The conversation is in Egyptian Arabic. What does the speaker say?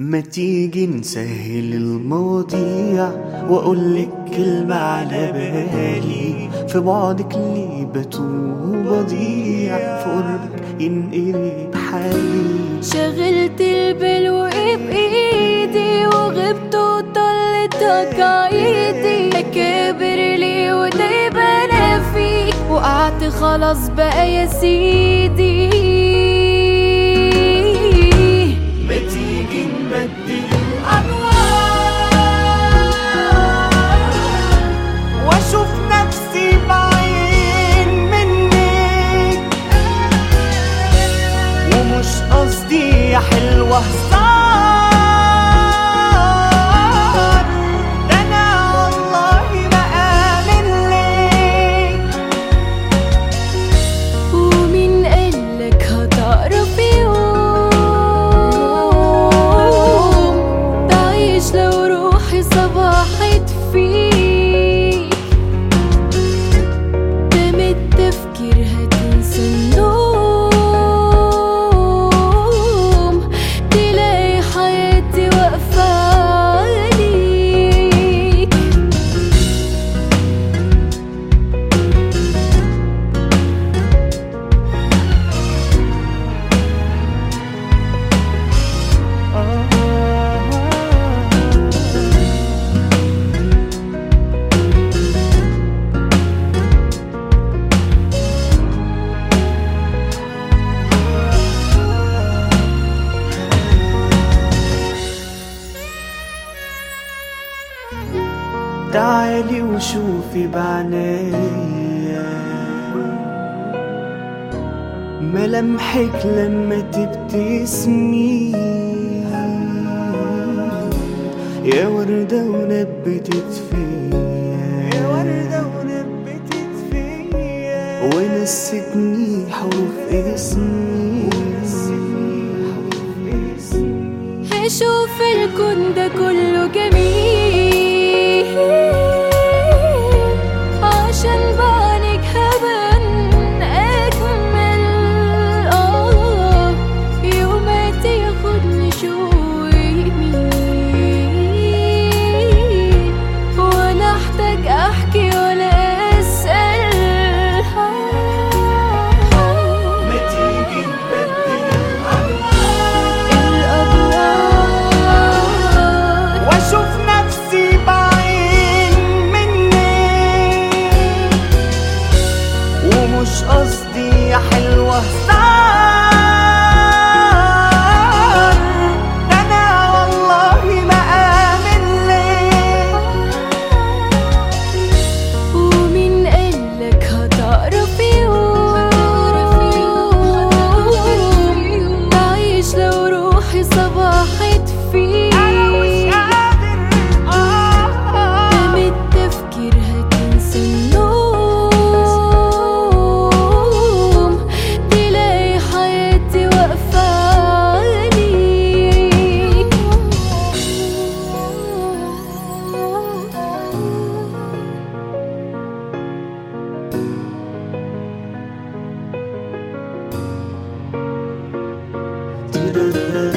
ما تيجي نسهل المواضيع واقولك كلمة على بالي في بعدك ليه بتوه وبضيع في قربك ينقلب حالي شغلت البال وإيه بإيدي وغبت وطلتك عيدي أكابر لي ودايبة أنا فيك وقعت خلاص بقى يا سيدي ما تيجي نبدل واشوف نفسي بعين منك ومش قصدي يا حلوة هزار ده انا والله ما آمن لك ومين قالك هتعرف يوم تعيش لو روحي صباحت فيك ده من التفكير هتنسى النوم تلاقي حياتي واقفة عليك تعالي وشوفي بعناية ملامحك لما تبتسمي يا وردة ونبتت فيا يا وردة ونبتت فيا ونستني حروف اسمي ونستني حروف اسمي هشوف الكون ده كله جميل عشان بعدك هبان أجمل آه يومات ياخدني شوق يمين ولا أحتاج أحكي ولا أسأل ما تيجي نبدل الأبواب واشوف نفسي بعين منك ومش قصدي يا حلوة هزار ده انا والله ما آمن لك ومين قالك هتعرف يوم تعيش لو روحي صباحت فيك ده من التفكير هتنسى النوم تلاقي حياتي واقفة عليك